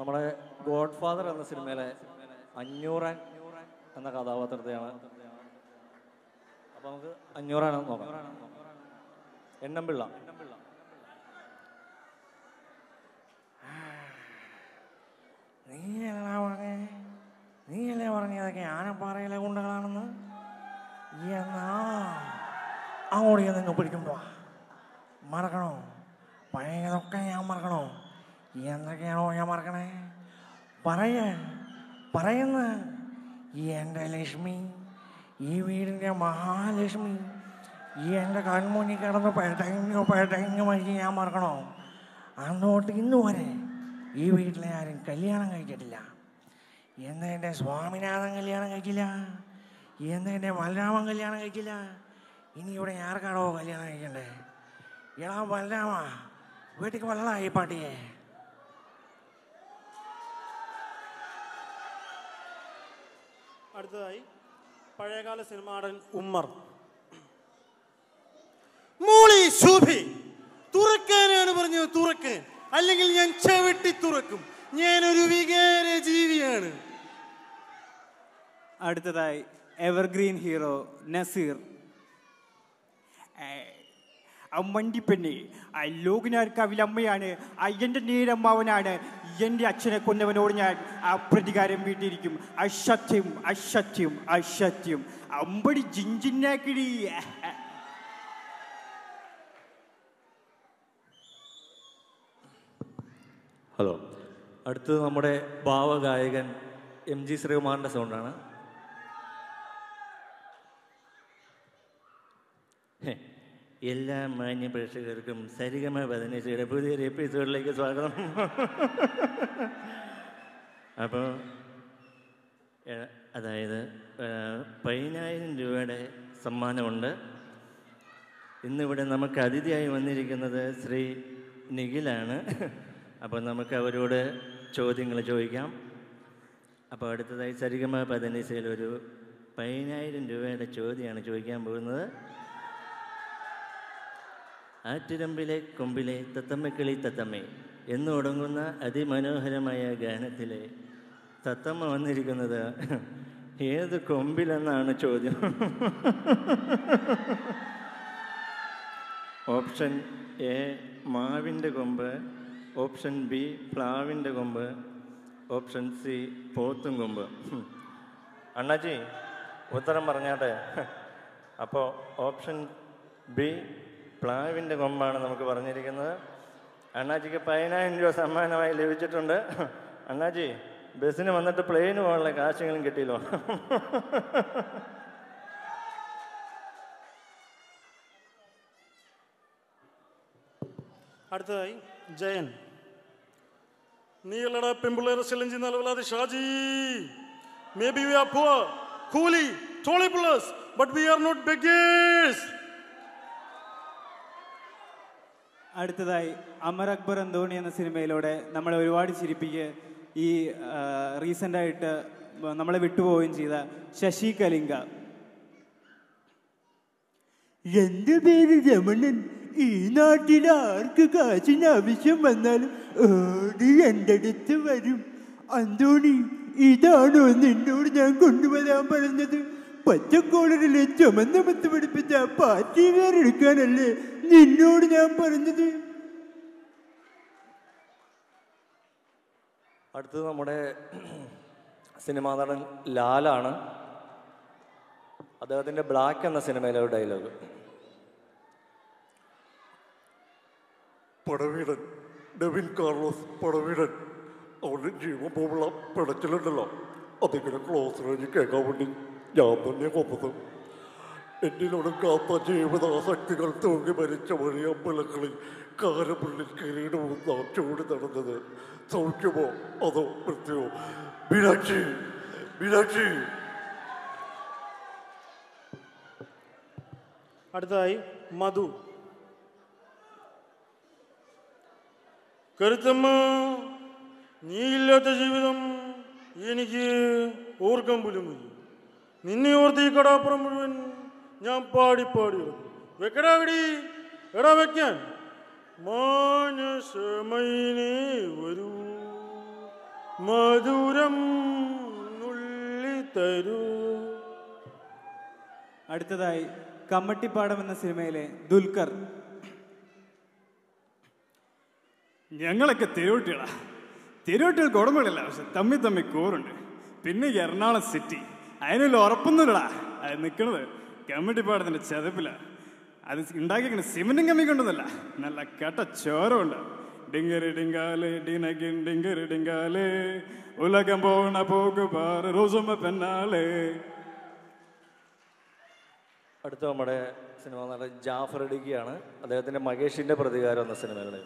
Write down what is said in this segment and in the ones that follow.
നമ്മുടെ God father എന്ന സിനിമയിലെ അഞ്ഞൂറൻ എന്ന കഥാപാത്രത്തെയാണ് അപ്പൊ നമുക്ക് അഞ്ഞൂറാണെന്ന് നോക്കാം എണ്ണംപിള്ള നീയല്ല പറഞ്ഞേ നീയല്ലേ പറഞ്ഞതൊക്കെ ആനപ്പാറയിലെ ഗുണ്ടകളാണെന്ന് എന്നാ അങ്ങോട്ട് നിങ്ങൾ പിടിക്കുമ്പോ മറക്കണോ പഴയതൊക്കെ ഞാൻ മറക്കണോ എന്തൊക്കെയാണോ ഞാൻ മറക്കണേ പറയ പറയുന്ന ഈ എൻ്റെ ലക്ഷ്മി ഈ വീടിൻ്റെ മഹാലക്ഷ്മി ഈ എൻ്റെ കൺമുന്നിൽ കിടന്ന് പെട്ടങ്ങ് പെട്ടങ്ങ് മരിച്ച് ഞാൻ മറക്കണോ അന്നോട്ട് ഇന്ന് വരെ ഈ വീട്ടിലെ ആരും കല്യാണം കഴിച്ചിട്ടില്ല എന്ന് എൻ്റെ സ്വാമിനാഥൻ കല്യാണം കഴിച്ചില്ല എന്ന് എൻ്റെ ബലരാമൻ കല്യാണം കഴിച്ചില്ല ഇനി ഇവിടെ ആർക്കാണോ കല്യാണം കഴിക്കണ്ടേ എടാ ബലരാമ വീട്ടിക്ക് വെള്ളമായി പാട്ടിയെ അടുത്തതായി പഴയകാല സിനിമാടൻ ഉമ്മർ മൂളി ശോഭി തുറക്കാനാണ് പറഞ്ഞത് തുറക്കാൻ അല്ലെങ്കിൽ ഞാൻ ചവിട്ടി തുറക്കും ഞാനൊരു വികാര ജീവിയാണ് അടുത്തതായി എവർഗ്രീൻ ഹീറോ നസീർ അമ്മണ്ടിപ്പെണ്ണെ ലോകിനാർ കവിലമ്മയാണ് എൻ്റെ നേരമ്മാവനാണ് എൻ്റെ അച്ഛനെ കൊന്നവനോട് ഞാൻ ആ പ്രതികാരം വീട്ടിയിരിക്കും അസത്യം അസത്യം അസത്യം അമ്പടി ജിഞ്ചിന്നാക്കിടി ഹലോ അടുത്തത് നമ്മുടെ ഭാവഗായകൻ എം ജി ശ്രീകുമാറിൻ്റെ സൗണ്ടാണ് ഹെ, എല്ലാ മാന്യ പ്രേക്ഷകർക്കും സരിഗമ പതിനഞ്ചയുടെ പുതിയൊരു എപ്പിസോഡിലേക്ക് സ്വാഗതം അപ്പോൾ ഏഹ്, അതായത് ഏഹ്, പതിനായിരം രൂപയുടെ സമ്മാനമുണ്ട് ഇന്നിവിടെ നമുക്ക് അതിഥിയായി വന്നിരിക്കുന്നത് ശ്രീ നിഖിലാണ് അപ്പോൾ നമുക്ക് അവരോട് ചോദ്യങ്ങൾ ചോദിക്കാം അപ്പോൾ അടുത്തതായി സരിഗമ പതിനീസയിൽ ഒരു പതിനായിരം രൂപയുടെ ചോദ്യമാണ് ചോദിക്കാൻ പോകുന്നത് ആറ്റുരമ്പിലെ കൊമ്പിലെ തത്തമ്മക്കിളി തത്തമ്മേ എന്ന് തുടങ്ങുന്ന അതിമനോഹരമായ ഗാനത്തിലെ തത്തമ്മ വന്നിരിക്കുന്നത് ഏത് കൊമ്പിലെന്നാണ് ചോദ്യം ഓപ്ഷൻ എ മാവിൻ്റെ കൊമ്പ് ഓപ്ഷൻ ബി പ്ലാവിൻ്റെ കൊമ്പ് ഓപ്ഷൻ സി പോത്തും കൊമ്പ് ഹും. അണ്ണാജി ഉത്തരം പറഞ്ഞാട്ടെ അപ്പോൾ ഓപ്ഷൻ ബി പ്ലാവിൻ്റെ കൊമ്പാണ് നമുക്ക് പറഞ്ഞിരിക്കുന്നത് അണ്ണാജിക്ക് പതിനായിരം രൂപ സമ്മാനമായി ലഭിച്ചിട്ടുണ്ട് അണ്ണാജി ബസ്സിന് വന്നിട്ട് പ്ലെയിന് പോകാനുള്ള കാശെങ്കിലും കിട്ടിയല്ലോ അടുത്തതായി ജയൻ നീയല്ലടാ പെമ്പിള്ളേരെ ശല്യം ചെയ്യുന്ന അലവലാതി Shaji maybe we are poor കൂലി ടോളി പിള്ളേഴ്സ് but we are not beggars അടുത്തതായി അമർ അക്ബർ അന്തോണി എന്ന സിനിമയിലൂടെ നമ്മളെ ഒരുപാട് ചിരിപ്പിക്കുക ഈ റീസെൻ്റ് ആയിട്ട് നമ്മളെ വിട്ടുപോവുകയും ചെയ്ത ശശി കലിംഗ എന്റെ പേര് രമണൻ ഈ നാട്ടിൽ ആർക്ക് കാശിന് ആവശ്യം വന്നാലും ഓടി എൻ്റെ അടുത്ത് വരും അന്തോണി ഇതാണോ നിന്നോട് ഞാൻ കൊണ്ടുവരാൻ പറഞ്ഞത് പച്ചക്കോളറിലെ ചുമന്ന മത്ത് പിടിപ്പിച്ച പാർട്ടി വേർ എടുക്കാനല്ലേ നിന്നോട് ഞാൻ പറഞ്ഞത് അടുത്തത് നമ്മുടെ സിനിമാ നടൻ ലാലാണ് അദ്ദേഹത്തിൻ്റെ ബ്ലാക്ക് എന്ന സിനിമയിലെ ഒരു dialogue Padaveedan Devin Carlos Padaveedan അവൻ്റെ ജീവൻ പോകുള്ള പിടച്ചിലുണ്ടല്ലോ അതിങ്ങനെ ക്ലോസ് റേഞ്ച് കേൾക്കാൻ വേണ്ടി ഞാൻ തന്നെ കൊപ്പത് എന്നിലൊടുങ്ങാത്ത ജീവിതാസക്തികൾ തൂങ്ങി മരിച്ച വഴി അമ്പലങ്ങളിൽ കാരമുള്ളിൽ കിരീടവും നാം ചൂടി നടന്നത് സൗഖ്യമോ അതോ മൃത്യുവോ മീനാക്ഷി മീനാക്ഷി അടുത്തതായി മധു കരുത്തമ്മ നീ ഇല്ലാത്ത ജീവിതം എനിക്ക് ഓർക്കാൻ പോലും വയ്യ. നിന്നെ ഓർത്ത് ഈ കടാപ്പുറം മുഴുവൻ ഞാൻ പാടി പാടി ഇറങ്ങും. വെക്കടാ വെടി എടാ വെക്കാൻ മാനസമൈനേ വരൂ മധുരം നുള്ളി തരൂ അടുത്തതായി കമ്മട്ടിപ്പാടം എന്ന സിനിമയിലെ ദുൽഖർ ഞങ്ങളൊക്കെ തെരുവട്ടികളാ തെരുവട്ടികൾക്ക് ഉടമകളില്ല പക്ഷെ തമ്മി തമ്മി കൂറുണ്ട് പിന്നെ ഈ എറണാകുളം സിറ്റി അതിനുള്ള ഉറപ്പൊന്നുമില്ലടാ അത് നിൽക്കുന്നത് കമ്മിറ്റിപ്പാടത്തിൻ്റെ ചതപ്പില അത് ഉണ്ടാക്കിക്കുന്ന സിമെന്റും കമ്മി കൊണ്ടൊന്നുമല്ല നല്ല കട്ട ചോരമുണ്ട് ഡിങ്കര് ഡിങ്കാല് ഡിനകിൻ ഡിങ്കര് ഡിങ്കാല് ഉലകം പോണ പോക്ക് പാറ് റോസുമ്മ പെണ്ണാള് അടുത്ത നമ്മുടെ സിനിമ നടൻ ജാഫർ ഇടുക്കിയാണ് അദ്ദേഹത്തിൻ്റെ മകേഷിൻ്റെ പ്രതികാരം എന്ന സിനിമയുടെ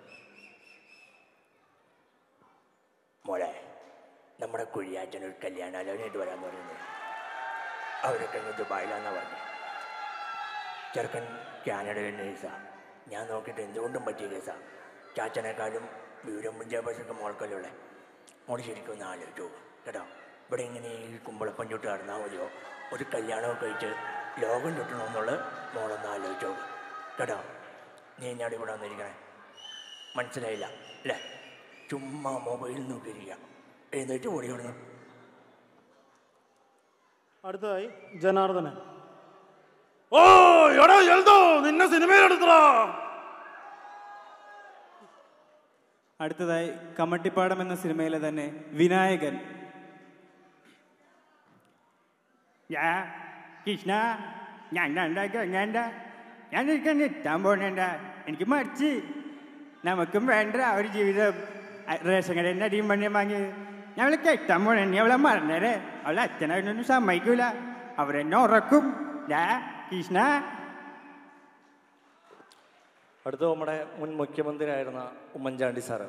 മോളെ നമ്മുടെ കുഴിയാറ്റൻ ഒരു കല്യാണാലോചനയായിട്ട് വരാൻ പറയുന്നത് അവരൊക്കെ അങ്ങ് ദുബായിലാന്നാ പറഞ്ഞു ചെറുക്കൻ കാനഡയിൽ നേഴ്സാ ഞാൻ നോക്കിയിട്ട് എന്തുകൊണ്ടും പറ്റിയ കേസാ ചാച്ചനേക്കാളും വിവരം വിദ്യാഭ്യാസമൊക്കെ മോൾക്കല്ലേ മോൾ ശരിക്കും ഒന്ന് ആലോചിച്ചു കേട്ടോ ഇവിടെ ഇങ്ങനെ ഈ കുമ്പളപ്പം ചുട്ട് നടന്നാൽ മതിയോ ഒരു കല്യാണമൊക്കെ കഴിച്ച് ലോകം ചുട്ടണമെന്നുള്ളത് മോളൊന്ന് ആലോചിച്ചോ കേട്ടോ നീ എന്നാടി ഇവിടെ വന്നിരിക്കണേ മനസ്സിലായില്ല അല്ലേ ചുമ്മാ മൊബൈൽ നോക്കിയിരിക്കുക എഴുന്നേറ്റ് ഓടി വിടുന്നു അടുത്തതായി ജനാർദ്ദനൻ ഓ എടാ എൽദോ നിന്നെ സിനിമയിലെടുത്തടാ അടുത്തതായി കമ്മട്ടിപ്പാടം എന്ന സിനിമയിലെ തന്നെ വിനായകൻ യാ കൃഷ്ണ ഞാൻ ഉണ്ടാക്കണ്ട ഞാൻ നിൽക്കാൻ എത്താൻ പോണേണ്ട എനിക്ക് മറിച്ച് നമുക്കും വേണ്ട ഒരു ജീവിതം അ- റേഷൻ കടയിൽ നിന്ന് അടിയും പണിയും വാങ്ങി ഞങ്ങൾ കെട്ടാൻ പോണേ നീ അവളെ മറന്നേരെ അവളെ അച്ഛനൊന്നും സമ്മതിക്കൂല അവരെന്നെ ഉറക്കും യാ കൃഷ്ണ അടുത്ത നമ്മുടെ മുൻ മുഖ്യമന്ത്രിയായിരുന്ന ഉമ്മൻചാണ്ടി സാറ്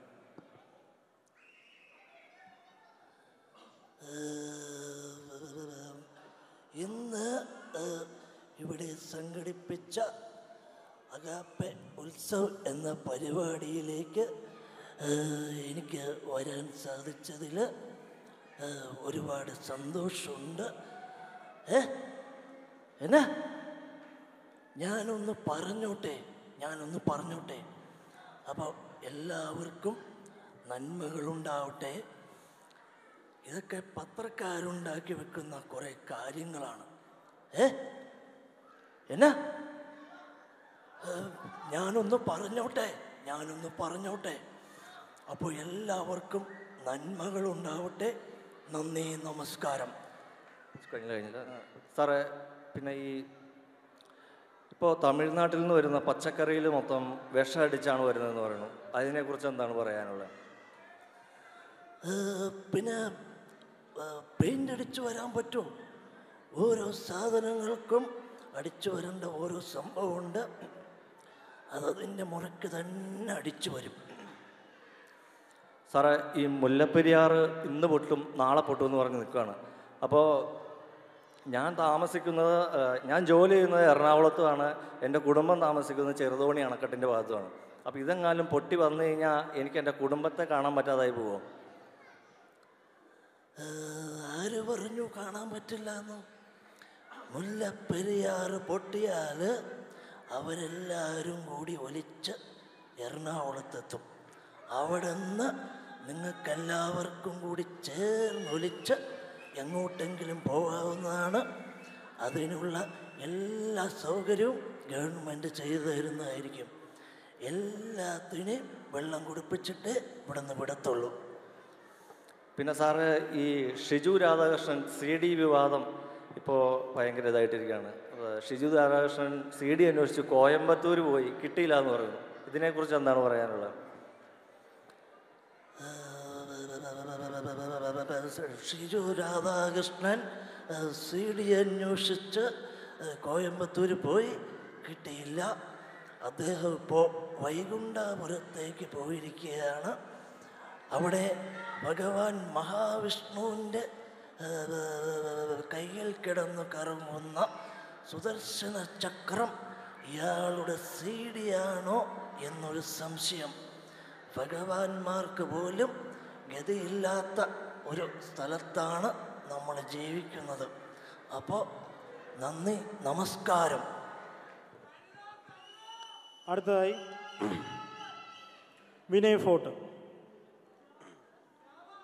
ഇന്ന് ഏഹ്, ഇവിടെ സംഘടിപ്പിച്ച അഗാപ്പെ ഉത്സവ് എന്ന പരിപാടിയിലേക്ക് ഏഹ്, എനിക്ക് വരാൻ സാധിച്ചതിൽ ഏഹ്, ഒരുപാട് സന്തോഷമുണ്ട് ഏ എന്നാ ഞാനൊന്ന് പറഞ്ഞോട്ടെ ഞാനൊന്ന് പറഞ്ഞോട്ടെ അപ്പോൾ എല്ലാവർക്കും നന്മകളുണ്ടാവട്ടെ ഇതൊക്കെ പത്രക്കാരുണ്ടാക്കി വെക്കുന്ന കുറെ കാര്യങ്ങളാണ് ഏ എന്നാ ഏ, ഞാനൊന്ന് പറഞ്ഞോട്ടെ ഞാനൊന്ന് പറഞ്ഞോട്ടെ അപ്പോൾ എല്ലാവർക്കും നന്മകളുണ്ടാവട്ടെ നന്ദി നമസ്കാരം കഴിഞ്ഞ കഴിഞ്ഞില്ല സാറേ പിന്നെ ഈ ഇപ്പോൾ തമിഴ്നാട്ടിൽ നിന്ന് വരുന്ന പച്ചക്കറിയിൽ മൊത്തം വിഷം അടിച്ചാണ് വരുന്നതെന്ന് പറയുന്നു അതിനെക്കുറിച്ച് എന്താണ് പറയാനുള്ളത് ഏ, പിന്നെ പെയിൻ്റ് അടിച്ചു വരാൻ പറ്റുമോ ഓരോ സാധനങ്ങൾക്കും അടിച്ചു വരേണ്ട ഓരോ സംഭവമുണ്ട് അതതിൻ്റെ മുറയ്ക്ക് തന്നെ അടിച്ചു വരും സാറേ ഈ മുല്ലപ്പെരിയാർ ഇന്ന് പൊട്ടും നാളെ പൊട്ടും എന്ന് പറഞ്ഞ് നിൽക്കുകയാണ് അപ്പോൾ ഞാൻ താമസിക്കുന്നത് ആ, ഞാൻ ജോലി ചെയ്യുന്നത് എറണാകുളത്തുമാണ് എൻ്റെ കുടുംബം താമസിക്കുന്നത് ചെറുതോണി അണക്കെട്ടിൻ്റെ ഭാഗത്തുമാണ് അപ്പോൾ ഇതെങ്ങാനും പൊട്ടി വന്നു കഴിഞ്ഞാൽ എനിക്ക് എൻ്റെ കുടുംബത്തെ കാണാൻ പറ്റാതായി പോകുമോ ഏ, ആര് പറഞ്ഞു കാണാൻ പറ്റില്ല എന്ന് മുല്ലപ്പെരിയാറ് പൊട്ടിയാൽ അവരെല്ലാവരും കൂടി ഒലിച്ച് എറണാകുളത്തെത്തും അവിടെ നിന്ന് നിങ്ങൾക്കെല്ലാവർക്കും കൂടി ചേർന്നൊലിച്ച് എങ്ങോട്ടെങ്കിലും പോകാവുന്നതാണ് അതിനുള്ള എല്ലാ സൗകര്യവും ഗവൺമെൻറ് ചെയ്തു തരുന്നതായിരിക്കും എല്ലാത്തിനെയും വെള്ളം കുടിപ്പിച്ചിട്ടേ ഇവിടെ നിന്ന് വിടത്തുള്ളൂ പിന്നെ സാറ് ഈ ഷിജു രാധാകൃഷ്ണൻ സി ഡി വിവാദം ഇപ്പോൾ ഭയങ്കര ഇതായിട്ടിരിക്കുകയാണ് അപ്പോൾ ഷിജു രാധാകൃഷ്ണൻ സി ഡി അന്വേഷിച്ച് കോയമ്പത്തൂർ പോയി കിട്ടിയില്ല എന്ന് പറയുന്നു ഇതിനെക്കുറിച്ച് എന്താണ് പറയാനുള്ളത് ഷിജു രാധാകൃഷ്ണൻ സി ഡി അന്വേഷിച്ച് കോയമ്പത്തൂർ പോയി കിട്ടിയില്ല അദ്ദേഹം ഇപ്പോൾ വൈകുണ്ഠപുരത്തേക്ക് പോയിരിക്കുകയാണ് അവിടെ ഭഗവാൻ മഹാവിഷ്ണുവിൻ്റെ കയ്യിൽ കിടന്ന് കറങ്ങുന്ന സുദർശന ചക്രം ഇയാളുടെ സി ഡിയാണോ എന്നൊരു സംശയം ഭഗവാന്മാർക്ക് പോലും ഗതിയില്ലാത്ത ഒരു സ്ഥലത്താണ് നമ്മൾ ജീവിക്കുന്നത് അപ്പോൾ നന്ദി നമസ്കാരം അടുത്തതായി വിനയ് ഫോർട്ട്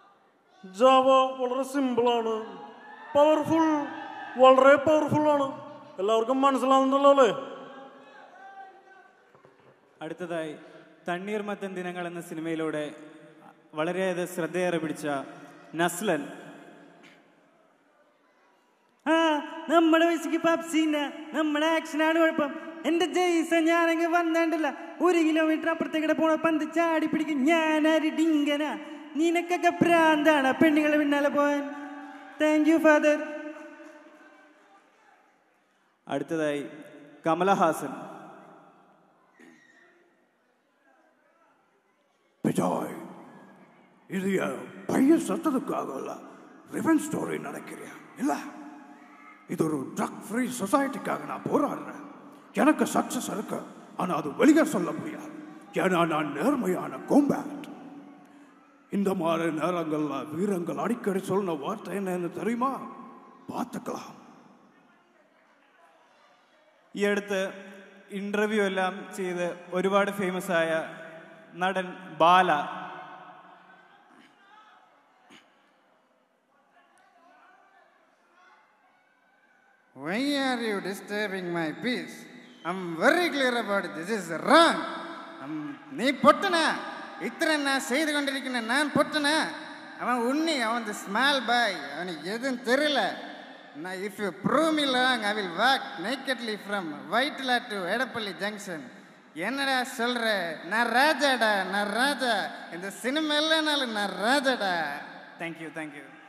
ജാവ വളരെ സിമ്പിളാണ് പവർഫുൾ വളരെ പവർഫുൾ ആണ് എല്ലാവർക്കും മനസ്സിലാവുന്നുണ്ടല്ലോ അല്ലേ അടുത്തതായി തണ്ണീർമത്തൻ ദിനങ്ങൾ എന്ന സിനിമയിലൂടെ വളരെയേറെ ശ്രദ്ധയേറെ പിടിച്ച നസ്ലൻ ആ നമ്മുടെ വയസ്സിക്ക് പപ്സിന്ന നമ്മുടെ ആക്ഷനാണ് കുഴപ്പം എന്റെ ജയ്സ ഞാനങ്ങ് വന്നേണ്ടല്ല ഒരു കിലോമീറ്റർ അപ്പുറത്തേക്കിടെ പോണ പന്ത് ചാടി പിടിക്കും ഞാനൊരു ഡിങ്കന നിനക്കൊക്കെ ഭ്രാന്താണ് പെണ്ണുങ്ങളെ പിന്നാലെ പോവാൻ താങ്ക് യു ഫാദർ അടുത്തതായി കമലഹാസൻ விஜய் இது என் பையன் சத்ததுக்காகல ரிவன் ஸ்டோரி நினைக்கிறேன் இல்ல இது ஒரு ட்ரக் ஃப்ரீ சொசைட்டிக்காக நான் போராடுறேன் எனக்கு சக்சஸ் இருக்கு ஆனா அது வெளியே சொல்ல முடியாது ஏன்னா நான் நேர்மையான கோம்பேட் இந்த மாதிரி நேரங்கள்ல வீரங்கள் அடிக்கடி சொன்ன வார்த்தை என்னன்னு தெரியுமா பார்த்துக்கலாம் ഈ അടുത്ത് ഇൻ്റർവ്യൂ എല്ലാം ചെയ്ത് ഒരുപാട് ഫേമസ് ആയ നടൻ ബാല Why are you disturbing my peace? I'm very clear about it. This is wrong. Um, നീ പൊട്ടന ഇത്ര ഞാൻ ചെയ്തു കൊണ്ടിരിക്കുന്ന ഞാൻ പൊട്ടന അവൻ ഉണ്ണി അവൻ സ്മാൾ ബായ് അവന് എതും தெரியல நான் if you prove me wrong I will walk nakedly from Vyttila to Edappally junction என்னடா சொல்ற நான் ராஜாடா நான் ராஜா இந்த சினிமா இல்லைனாலும் நான் ராஜாடா താങ്ക് യു താങ്ക് യു